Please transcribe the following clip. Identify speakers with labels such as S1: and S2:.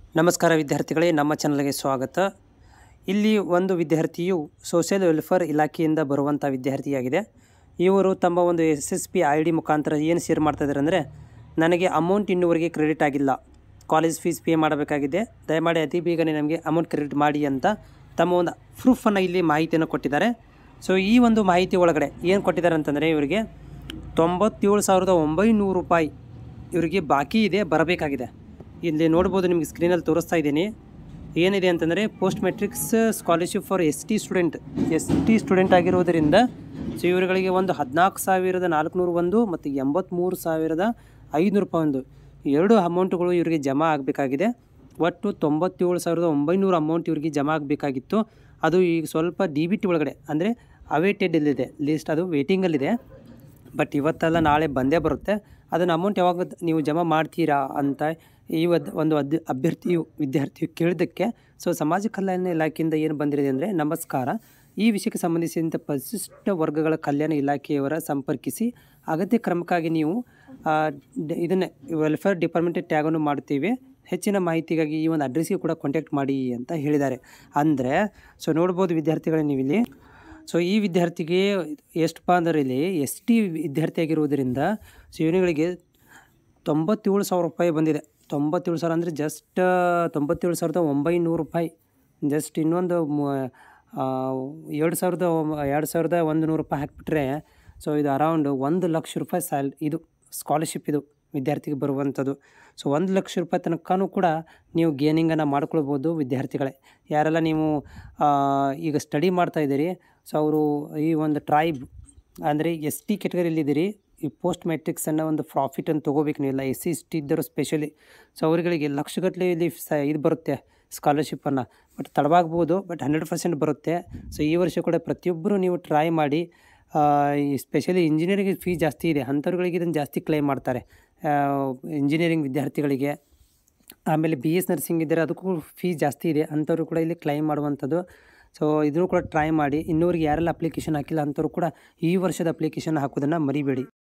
S1: ನಮಸ್ಕಾರ ವಿದ್ಯಾರ್ಥಿಗಳೇ ನಮ್ಮ ಚಾನಲ್ಗೆ ಸ್ವಾಗತ ಇಲ್ಲಿ ಒಂದು ವಿದ್ಯಾರ್ಥಿಯು ಸೋಷಿಯಲ್ ವೆಲ್ಫೇರ್ ಇಲಾಖೆಯಿಂದ ಬರುವಂಥ ವಿದ್ಯಾರ್ಥಿಯಾಗಿದೆ ಇವರು ತಮ್ಮ ಒಂದು S S P I D ಮುಖಾಂತರ ಏನು ಶೇರ್ ಮಾಡ್ತಾ ಇದ್ದಾರೆ ಅಂದರೆ ನನಗೆ ಅಮೌಂಟ್ ಇನ್ನೂವರೆಗೆ ಕ್ರೆಡಿಟ್ ಆಗಿಲ್ಲ ಕಾಲೇಜ್ ಫೀಸ್ ಪೇ ಮಾಡಬೇಕಾಗಿದೆ ದಯಮಾಡಿ ಅತಿ ಬೇಗನೆ ನಮಗೆ ಅಮೌಂಟ್ ಕ್ರೆಡಿಟ್ ಮಾಡಿ ಅಂತ ತಮ್ಮ ಒಂದು ಪ್ರೂಫನ್ನು ಇಲ್ಲಿ ಮಾಹಿತಿಯನ್ನು ಕೊಟ್ಟಿದ್ದಾರೆ ಸೊ ಈ ಒಂದು ಮಾಹಿತಿ ಒಳಗಡೆ ಏನು ಕೊಟ್ಟಿದ್ದಾರೆ ಅಂತಂದರೆ ಇವರಿಗೆ ತೊಂಬತ್ತೇಳು ಸಾವಿರದ ಒಂಬೈನೂರು ರೂಪಾಯಿ ಇವರಿಗೆ ಬಾಕಿ ಇದೆ ಬರಬೇಕಾಗಿದೆ ಇಲ್ಲಿ ನೋಡ್ಬೋದು ನಿಮಗೆ ಸ್ಕ್ರೀನಲ್ಲಿ ತೋರಿಸ್ತಾ ಇದ್ದೀನಿ ಏನಿದೆ ಅಂತಂದರೆ post metrics scholarship for S T student S T student ಆಗಿರೋದರಿಂದ ಸೊ ಇವರುಗಳಿಗೆ ಒಂದು ಹದಿನಾಲ್ಕು ಸಾವಿರದ ನಾಲ್ಕುನೂರು ಒಂದು ಮತ್ತು ಎಂಬತ್ತ್ಮೂರು ಸಾವಿರದ ಐನೂರು ರೂಪಾಯಿ ಒಂದು ಎರಡು ಅಮೌಂಟ್ಗಳು ಇವರಿಗೆ ಜಮಾ ಆಗಬೇಕಾಗಿದೆ ಒಟ್ಟು ತೊಂಬತ್ತೇಳು ಸಾವಿರದ ಒಂಬೈನೂರು ಅಮೌಂಟ್ ಇವರಿಗೆ ಜಮಾ ಆಗಬೇಕಾಗಿತ್ತು ಅದು ಈಗ ಸ್ವಲ್ಪ ಡಿ ಬಿ ಟಿ ಒಳಗಡೆ ಅಂದರೆ ಅವೇಟೆಡಲ್ಲಿದೆ ಲಿಸ್ಟ್ ಅದು ವೇಟಿಂಗಲ್ಲಿದೆ ಬಟ್ ಇವತ್ತೆಲ್ಲ ನಾಳೆ ಬಂದೇ ಬರುತ್ತೆ ಅದನ್ನು ಅಮೌಂಟ್ ಯಾವಾಗ ನೀವು ಜಮಾ ಮಾಡ್ತೀರಾ ಅಂತ ಈ ಒಂದು ಒಂದು ಅದ್ ಅಭ್ಯರ್ಥಿಯು ವಿದ್ಯಾರ್ಥಿಯು ಕೇಳಿದ್ದಕ್ಕೆ ಸೊ ಸಮಾಜ ಕಲ್ಯಾಣ ಇಲಾಖೆಯಿಂದ ಏನು ಬಂದಿದೆ ಅಂದರೆ ನಮಸ್ಕಾರ ಈ ವಿಷಯಕ್ಕೆ ಸಂಬಂಧಿಸಿದಂಥ ಪರಿಶಿಷ್ಟ ವರ್ಗಗಳ ಕಲ್ಯಾಣ ಇಲಾಖೆಯವರ ಸಂಪರ್ಕಿಸಿ ಅಗತ್ಯ ಕ್ರಮಕ್ಕಾಗಿ ನೀವು ಆ, ಡ- ಇದನ್ನೇ ವೆಲ್ಫೇರ್ ಡಿಪಾರ್ಟ್ಮೆಂಟ್ ಟ್ಯಾಗನ್ನು ಮಾಡ್ತೀವಿ ಹೆಚ್ಚಿನ ಮಾಹಿತಿಗಾಗಿ ಈ ಒಂದು ಅಡ್ರೆಸ್ಗೆ ಕೂಡ ಕಾಂಟ್ಯಾಕ್ಟ್ ಮಾಡಿ ಅಂತ ಹೇಳಿದ್ದಾರೆ ಅಂದರೆ ಸೊ ನೋಡ್ಬೋದು ವಿದ್ಯಾರ್ಥಿಗಳೇ ನೀವು ಇಲ್ಲಿ ಸೊ ಈ ವಿದ್ಯಾರ್ಥಿಗೆ ಎಷ್ಟಪ್ಪ ಅಂದ್ರೆ ಇಲ್ಲಿ ಎಸ್ ಟಿ ವಿದ್ಯಾರ್ಥಿ ಆಗಿರುವುದರಿಂದ ಸೊ ಇವನುಗಳಿಗೆ ತೊಂಬತ್ತೇಳು ಸಾವಿರ ರೂಪಾಯಿ ಬಂದಿದೆ ತೊಂಬತ್ತೇಳು ಸಾವಿರ ಅಂದರೆ ಜಸ್ಟ್ ತೊಂಬತ್ತೇಳು ಸಾವಿರದ ಒಂಬೈನೂರು ರೂಪಾಯಿ ಜಸ್ಟ್ ಇನ್ನೊಂದು ಮು- ಆ, ಎರಡು ಸಾವಿರದ ಒಂಬ- ಎರಡು ಸಾವಿರದ ಒಂದು ನೂರು ರೂಪಾಯಿ ಹಾಕಿಬಿಟ್ರೆ ಸೊ ಇದು ಅರೌಂಡ್ ಒಂದು ಲಕ್ಷ ರೂಪಾಯಿ ಸ್ಯಾಲ್ ಇದು ಸ್ಕಾಲರ್ಶಿಪ್ ಇದು ವಿದ್ಯಾರ್ಥಿಗೆ ಬರುವಂಥದ್ದು ಸೊ ಒಂದು ಲಕ್ಷ ರೂಪಾಯಿ ತನಕನೂ ಕೂಡ ನೀವು ಗೇನಿಂಗನ್ನು ಮಾಡ್ಕೊಳ್ಬೋದು ವಿದ್ಯಾರ್ಥಿಗಳೇ ಯಾರೆಲ್ಲ ನೀವು ಆ, ಈಗ ಸ್ಟಡಿ ಮಾಡ್ತಾ ಇದ್ದೀರಿ ಸೊ ಅವರು ಈ ಒಂದು ಟ್ರೈಬ್ ಅಂದರೆ ಎಸ್ ಟಿ ಕೆಟಗರಿಯಲ್ಲಿದ್ದೀರಿ ಈ ಪೋಸ್ಟ್ ಮ್ಯಾಟ್ರಿಕ್ಸ್ ಅನ್ನೋ ಒಂದು ಪ್ರಾಫಿಟನ್ನು ತೊಗೋಬೇಕು ನೀವೆಲ್ಲ ಎಸ್ ಸಿ ಎಸ್ ಟಿ ಇದ್ದರು ಸ್ಪೆಷಲಿ ಸೊ ಅವರುಗಳಿಗೆ ಲಕ್ಷಗಟ್ಟಲೆ ಇಲ್ಲಿ ಸ ಇದು ಬರುತ್ತೆ ಸ್ಕಾಲರ್ಶಿಪ್ಪನ್ನು ಬಟ್ ತಡವಾಗ್ಬೋದು ಬಟ್ ಹಂಡ್ರೆಡ್ ಪರ್ಸೆಂಟ್ ಬರುತ್ತೆ ಸೊ ಈ ವರ್ಷ ಕೂಡ ಪ್ರತಿಯೊಬ್ಬರು ನೀವು ಟ್ರೈ ಮಾಡಿ ಆ, ಈ ಸ್ಪೆಷಲಿ ಇಂಜಿನಿಯರಿಂಗ್ ಫೀ ಜಾಸ್ತಿ ಇದೆ ಅಂಥವ್ರುಗಳಿಗೆ ಇದನ್ನು ಜಾಸ್ತಿ ಕ್ಲೈಮ್ ಮಾಡ್ತಾರೆ ಇಂಜಿನಿಯರಿಂಗ್ ವಿದ್ಯಾರ್ಥಿಗಳಿಗೆ ಆಮೇಲೆ ಬಿ ಎಸ್ ನರ್ಸಿಂಗ್ ಇದ್ದರೆ ಅದಕ್ಕೂ ಫೀಸ್ ಜಾಸ್ತಿ ಇದೆ ಅಂಥವ್ರು ಕೂಡ ಇಲ್ಲಿ ಕ್ಲೈಮ್ ಮಾಡುವಂಥದ್ದು ಸೊ ಇದನ್ನು ಕೂಡ ಟ್ರೈ ಮಾಡಿ ಇನ್ನೂರಿಗೆ ಯಾರೆಲ್ಲ ಅಪ್ಲಿಕೇಶನ್ ಹಾಕಿಲ್ಲ ಅಂಥವ್ರು ಕೂಡ ಈ ವರ್ಷದ ಅಪ್ಲಿಕೇಶನ್ ಹಾಕೋದನ್ನು ಮರಿಬೇಡಿ